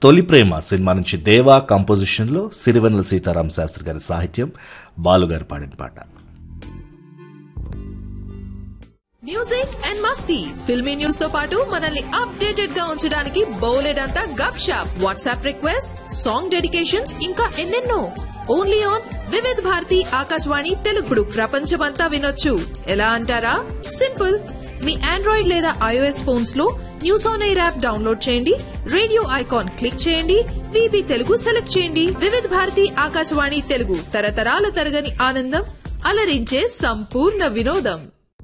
తొలి ప్రేమ సినిమా నుంచి దేవా కంపోజిషన్లో సిరివెన్నెల సీతారాం శాస్త్రి గారి సాహిత్యం బాలుగారు పాడిన పాట మ్యూజిక్ అండ్ మస్తీ ఫిల్మీ న్యూస్ తో పాటు మనల్ని అప్డేటెడ్ గా ఉంచడానికి బౌలెడంతా గప్ షాప్ వాట్సాప్ రిక్వెస్ట్ సాంగ్ డెడికేషన్స్ ఇంకా ఎన్నెన్నో ఓన్లీ ఆన్ వివిధ్ భారతి ఆకాశవాణి తెలుగుడు ప్రపంచమంతా వినొచ్చు ఎలా అంటారా సింపుల్ మీ ఆండ్రాయిడ్ లేదా ఐఓఎస్ ఫోన్స్ లో news on air app download చేయండి రేడియో ఐకాన్ క్లిక్ చేయండి విబి తెలుగు సెలెక్ట్ చేయండి వివిధ భారతి ఆకాశవాణి తెలుగు తరతరాల తరగని ఆనందం అలరించే సంపూర్ణ వినోదం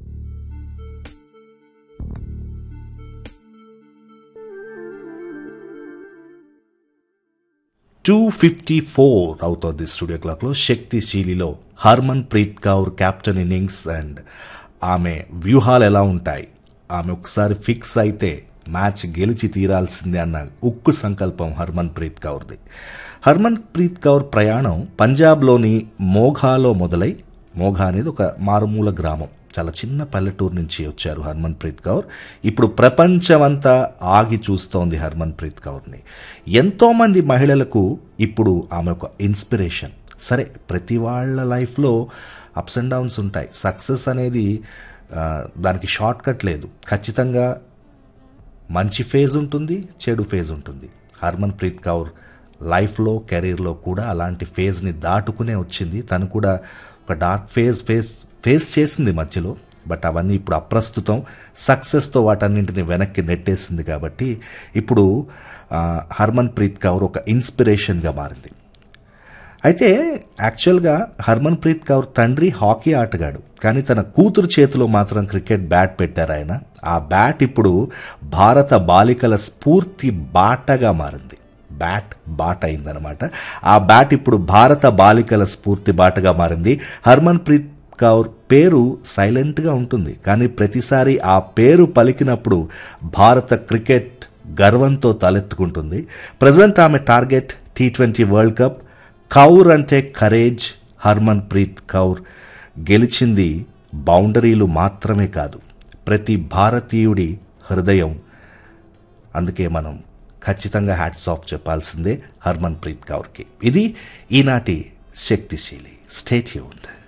టూ ఫిఫ్టీ ఫోర్ అవుతోంది స్టూడియో క్లాక్లో శక్తిశీలిలో Harman Preet Kaur captain innings and ఆమె వ్యూహాలు ఎలా ఉంటాయి ఆమె ఒకసారి ఫిక్స్ అయితే మ్యాచ్ గెలిచి తీరాల్సిందే అన్న ఉక్కు సంకల్పం హర్మన్ ప్రీత్ కౌర్ది హర్మన్ ప్రీత్ కౌర్ ప్రయాణం పంజాబ్లోని మోఘాలో మొదలై మోఘా అనేది ఒక మారుమూల గ్రామం చాలా చిన్న పల్లెటూరు నుంచి వచ్చారు హర్మన్ ప్రీత్ కౌర్ ఇప్పుడు ప్రపంచమంతా ఆగి చూస్తోంది హర్మన్ ప్రీత్ కౌర్ని ఎంతోమంది మహిళలకు ఇప్పుడు ఆమె ఒక ఇన్స్పిరేషన్ సరే ప్రతి వాళ్ళ లైఫ్లో అప్స్ అండ్ డౌన్స్ ఉంటాయి సక్సెస్ అనేది ఆ, దానికి షార్ట్ కట్ లేదు ఖచ్చితంగా మంచి ఫేజ్ ఉంటుంది చెడు ఫేజ్ ఉంటుంది హర్మన్ ప్రీత్ కౌర్ లైఫ్లో కెరీర్లో కూడా అలాంటి ఫేజ్ని దాటుకునే వచ్చింది తను కూడా ఒక డార్క్ ఫేజ్ ఫేస్ ఫేస్ చేసింది మధ్యలో బట్ అవన్నీ ఇప్పుడు అప్రస్తుతం సక్సెస్తో వాటన్నింటిని వెనక్కి నెట్టేసింది కాబట్టి ఇప్పుడు ఆ, హర్మన్ ప్రీత్ కౌర్ ఒక ఇన్స్పిరేషన్గా మారింది అయితే యాక్చువల్గా హర్మన్ ప్రీత్ కౌర్ తండ్రి హాకీ ఆటగాడు కానీ తన కూతురు చేతిలో మాత్రం క్రికెట్ బ్యాట్ పెట్టారు ఆయన ఆ బ్యాట్ ఇప్పుడు భారత బాలికల స్ఫూర్తి బాటగా మారింది బ్యాట్ బాట అయిందనమాట ఆ బ్యాట్ ఇప్పుడు భారత బాలికల స్ఫూర్తి బాటగా మారింది హర్మన్ ప్రీత్ కౌర్ పేరు సైలెంట్గా ఉంటుంది కానీ ప్రతిసారి ఆ పేరు పలికినప్పుడు భారత క్రికెట్ గర్వంతో తలెత్తుకుంటుంది ప్రజెంట్ ఆమె target T twenty world cup Kaur అంటే కరేజ్ హర్మన్ ప్రీత్ కౌర్ గెలిచింది బౌండరీలు మాత్రమే కాదు ప్రతి భారతీయుడి హృదయం అందుకే మనం ఖచ్చితంగా హ్యాట్స్ ఆఫ్ చెప్పాల్సిందే హర్మన్ ప్రీత్ కౌర్కి ఇది ఈనాటి శక్తిశీలి స్టేట్ యూన్డ్